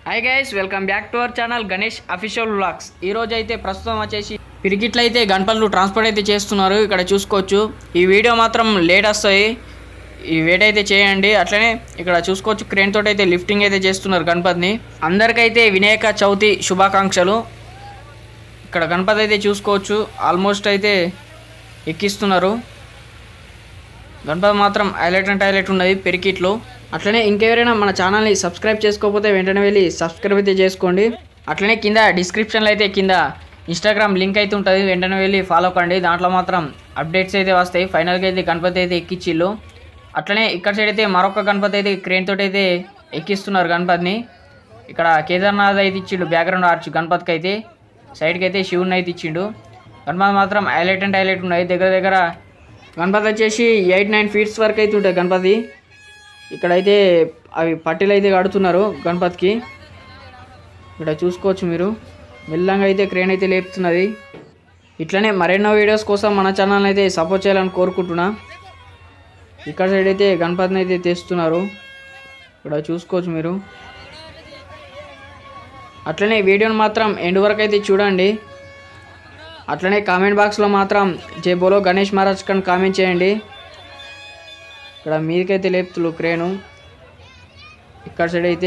hi guys welcome back to our channel Ganesh official vlogs ఈ రోజు అయితే ప్రస్తుతం వచ్చేసి పిరికిట్లు అయితే గణపతులు ట్రాన్స్పోర్ట్ అయితే చేస్తున్నారు ఇక్కడ చూసుకోవచ్చు ఈ వీడియో మాత్రం లేట్ వస్తాయి ఈ వెయిట్ అయితే చేయండి అట్లనే ఇక్కడ చూసుకోవచ్చు క్రేన్ తోటి అయితే లిఫ్టింగ్ అయితే చేస్తున్నారు గణపతిని అందరికైతే వినాయక చవితి శుభాకాంక్షలు ఇక్కడ గణపతి అయితే చూసుకోవచ్చు ఆల్మోస్ట్ అయితే ఎక్కిస్తున్నారు గణపతి మాత్రం హైలైట్ అండ్ హైలైట్ ఉన్నది పెరికిట్లో అట్లనే ఇంకెవరైనా మన ఛానల్ని సబ్స్క్రైబ్ చేసుకోకపోతే వెంటనే వెళ్ళి సబ్స్క్రైబ్ అయితే చేసుకోండి అట్లనే కింద డిస్క్రిప్షన్లో అయితే కింద ఇన్స్టాగ్రామ్ లింక్ అయితే ఉంటుంది వెంటనే వెళ్ళి ఫాలో కండి దాంట్లో మాత్రం అప్డేట్స్ అయితే వస్తాయి ఫైనల్గా అయితే గణపతి అయితే ఎక్కిచ్చిళ్ళు అట్లనే ఇక్కడ సైడ్ అయితే మరొక గణపతి అయితే క్రేన్ తోటి అయితే ఎక్కిస్తున్నారు గణపతిని ఇక్కడ కేదార్నాథ్ అయితే ఇచ్చిండు బ్యాక్గ్రౌండ్ ఆర్చ్ గణపతికి అయితే సైడ్కి అయితే శివుని అయితే ఇచ్చిండు గణపతి మాత్రం హైలైట్ అండ్ హైలైట్ ఉన్నాయి దగ్గర దగ్గర గణపతి వచ్చేసి ఎయిట్ నైన్ ఫీట్స్ వరకు అయితే ఉంటాయి గణపతి ఇక్కడైతే అవి పట్టీలు అయితే కడుతున్నారు గణపతికి ఇక్కడ చూసుకోవచ్చు మీరు మెల్లంగా అయితే క్రేన్ అయితే లేపుతున్నది ఇట్లనే మరెన్నో వీడియోస్ కోసం మన ఛానల్ అయితే సపోర్ట్ చేయాలని కోరుకుంటున్నా ఇక్కడ సైడ్ అయితే గణపతిని అయితే తెస్తున్నారు ఇక్కడ చూసుకోవచ్చు మీరు అట్లనే ఈ వీడియోని మాత్రం ఎండ్ వరకు అయితే చూడండి అట్లనే కామెంట్ బాక్స్లో మాత్రం జై బోలో గణేష్ మహారాజ్ కని కామెంట్ చేయండి ఇక్కడ మీదకైతే లేపుతులు క్రేను ఇక్కడ సైడ్ అయితే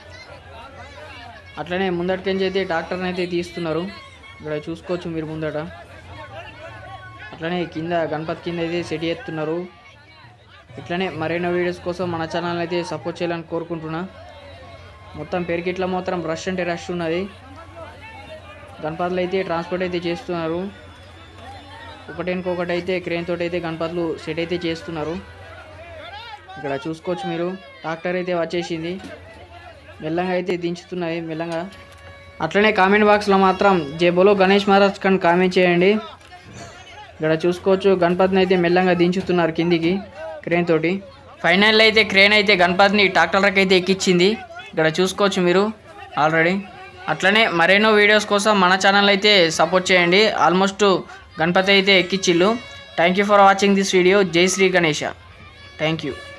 అట్లనే ముందటికెంచి అయితే ట్రాక్టర్ని అయితే తీస్తున్నారు ఇక్కడ చూసుకోవచ్చు మీరు ముందట అట్లనే కింద గణపతి కింద అయితే సెట్ చేస్తున్నారు ఇట్లనే మరెన్నో వీడియోస్ కోసం మన ఛానల్ అయితే సపోర్ట్ చేయాలని కోరుకుంటున్నా మొత్తం పెరిగిట్ల మాత్రం రష్ అంటే రష్ ఉన్నది గణపతులు అయితే ట్రాన్స్పోర్ట్ అయితే చేస్తున్నారు ఒకటేనుకొకటి అయితే క్రేన్ తోటి అయితే గణపతులు సెట్ అయితే చేస్తున్నారు ఇక్కడ చూసుకోవచ్చు మీరు ట్రాక్టర్ అయితే వచ్చేసింది మెల్లంగా అయితే దించుతున్నాయి మెల్లంగా అట్లనే కామెంట్ బాక్స్లో మాత్రం జై బోలో గణేష్ మహారాజ్ కని కామెంట్ చేయండి ఇక్కడ చూసుకోవచ్చు గణపతిని అయితే మెల్లంగా దించుతున్నారు కిందికి క్రేన్ తోటి ఫైనల్ అయితే క్రేన్ అయితే గణపతిని ట్రాక్టర్కి అయితే ఎక్కించింది ఇక్కడ చూసుకోవచ్చు మీరు ఆల్రెడీ అట్లనే మరెన్నో వీడియోస్ కోసం మన ఛానల్ అయితే సపోర్ట్ చేయండి ఆల్మోస్ట్ గణపతి అయితే ఎక్కిచ్చిళ్ళు thank you for watching this video జై శ్రీ గణేష థ్యాంక్ యూ